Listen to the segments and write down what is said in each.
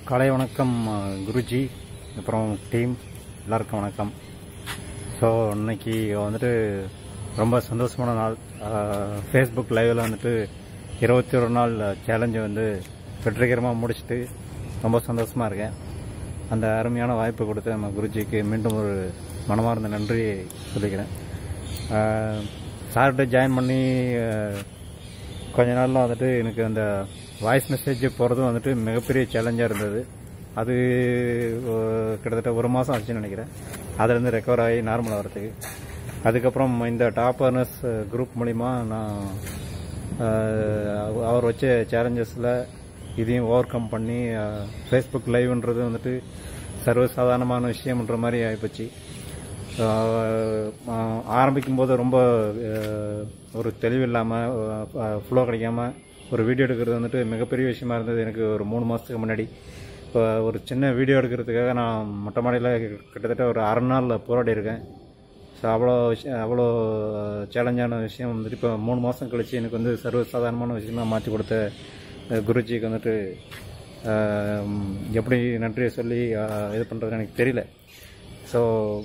காலை வணக்கம் அஹ், குருஜி அப்புறம் டீம் எல்லாருக்கும் வணக்கம் ஸோ இன்னைக்கு வந்துட்டு ரொம்ப சந்தோஷமான நாள் ஃபேஸ்புக் லைவில் வந்துட்டு இருபத்தி ஒரு நாள் சேலஞ்சை வந்து வெற்றிகரமாக முடிச்சுட்டு ரொம்ப சந்தோஷமாக இருக்கேன் அந்த அருமையான வாய்ப்பு கொடுத்த நம்ம குருஜிக்கு மீண்டும் ஒரு மனமார்ந்த நன்றி சொல்லிக்கிறேன் சார்கிட்ட ஜாயின் பண்ணி அஹ், கொஞ்ச நாளில் வந்துட்டு எனக்கு அந்த வாய்ஸ் மெசேஜ் போகிறதும் வந்துட்டு மிகப்பெரிய சேலஞ்சாக இருந்தது அது அஹ், கிட்டத்தட்ட ஒரு மாதம் ஆச்சுன்னு நினைக்கிறேன் அதுலேருந்து ரெக்கவர் ஆகி நார்மல் ஆகிறதுக்கு அதுக்கப்புறம் இந்த டாப் அர்னர்ஸ் குரூப் மூலிமா நான் அஹ், அவர் வச்ச சேலஞ்சஸில் இதையும் ஓவர் கம் பண்ணி ஃபேஸ்புக் லைவ்ன்றது வந்துட்டு சர்வசாதாரணமான விஷயம்ன்ற மாதிரி ஆகிப்போச்சு ஆஹ் ஆரம்பிக்கும் போது ரொம்ப ஆஹ் ஒரு தெளிவு இல்லாமல் ஃப்ளோ கிடைக்காம ஒரு வீடியோ எடுக்கிறது வந்துட்டு மிகப்பெரிய விஷயமா இருந்தது எனக்கு ஒரு மூணு மாதத்துக்கு முன்னாடி இப்போ ஒரு சின்ன வீடியோ எடுக்கிறதுக்காக நான் மொட்டை மாடியில் கிட்டத்தட்ட ஒரு அரை நாளில் போராடி இருக்கேன் ஸோ அவ்வளோ விஷயம் அவ்வளோ சேலஞ்சான விஷயம் வந்துட்டு இப்போ மூணு மாதம் கழிச்சு எனக்கு வந்து சர்வசாதாரணமான விஷயமா மாற்றி கொடுத்த அஹ், குருஜிக்கு வந்துட்டு ஆஹ், எப்படி நன்றியை சொல்லி ஆஹ், இது பண்ணுறதுன்னு எனக்கு தெரியல ஸோ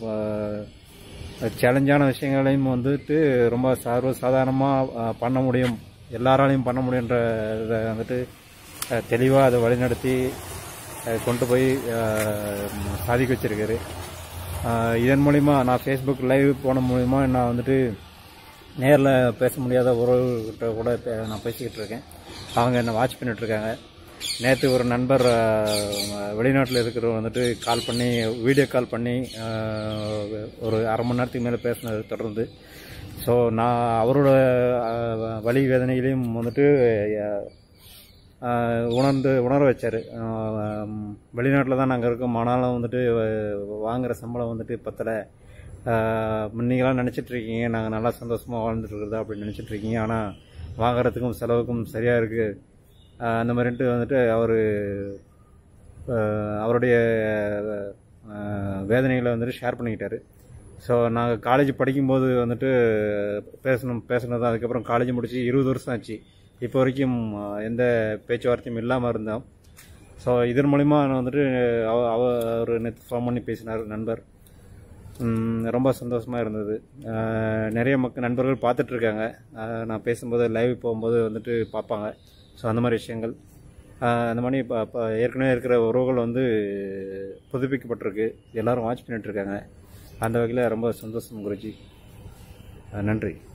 சேலஞ்சான விஷயங்களையும் வந்துட்டு ரொம்ப சர்வ சாதாரணமாக பண்ண முடியும் எல்லாராலையும் பண்ண முடியுன்ற இதை வந்துட்டு தெளிவாக அதை வழிநடத்தி அஹ், கொண்டு போய் அஹ், சாதிக்க வச்சிருக்காரு அஹ், இதன் மூலிமா நான் ஃபேஸ்புக் லைவ் போன மூலிமா நான் வந்துட்டு நேரில் பேச முடியாத உறவுகிட்ட கூட பே- நான் பேசிக்கிட்டு இருக்கேன் அவங்க என்னை வாட்ச் பண்ணிட்டு இருக்காங்க நேற்று ஒரு நண்பர் வெளிநாட்டில் இருக்கிறவர் வந்துட்டு கால் பண்ணி வீடியோ கால் பண்ணி அஹ், ஒரு அரை மணி நேரத்துக்கு மேலே பேசினது தொடர்ந்து ஸோ நான் அவரோட அஹ், வலி வேதனையிலையும் வந்துட்டு அஹ், ஆஹ் உணர்ந்து உணர வச்சார் வெளிநாட்டில் தான் நாங்கள் இருக்கோம் ஆனாலும் வந்துட்டு அஹ், வாங்குற சம்பளம் வந்துட்டு பத்தலை நீங்களாம் நினச்சிட்டு இருக்கீங்க நாங்கள் நல்லா சந்தோஷமாக வாழ்ந்துட்டு இருக்கிறதா அப்படின்னு நினச்சிட்டு இருக்கீங்க ஆனால் வாங்குறதுக்கும் செலவுக்கும் சரியாக இருக்குது அந்த மாதிரின்ட்டு வந்துட்டு அவர் அவருடைய அஹ், வேதனைகளை வந்துட்டு ஷேர் பண்ணிக்கிட்டாரு ஸோ நாங்கள் காலேஜ் படிக்கும்போது வந்துட்டு பேசணும் பேசினது அதுக்கப்புறம் காலேஜ் முடிச்சு இருபது வருஷம் ஆச்சு இப்போ வரைக்கும் அஹ், எந்த பேச்சுவார்த்தையும் இல்லாமல் இருந்தோம் ஸோ இதன் மூலிமா நான் வந்துட்டு அவ அவர் நேற்று ஃபோன் பண்ணி பேசினார் நண்பர் உம், ரொம்ப சந்தோஷமாக இருந்தது அஹ், நிறைய மக்கள் நண்பர்கள் பார்த்துட்டு இருக்காங்க அஹ், நான் பேசும்போது லைவ் போகும்போது வந்துட்டு பார்ப்பாங்க ஸோ அந்த மாதிரி விஷயங்கள் அஹ், அந்த மாதிரி இப்போ இப்போ ஏற்கனவே இருக்கிற உறவுகள் வந்து புதுப்பிக்கப்பட்டிருக்கு எல்லாரும் வாட்ச் பண்ணிட்டு இருக்காங்க அந்த வகையில் ரொம்ப சந்தோஷம் குருஜி அஹ், நன்றி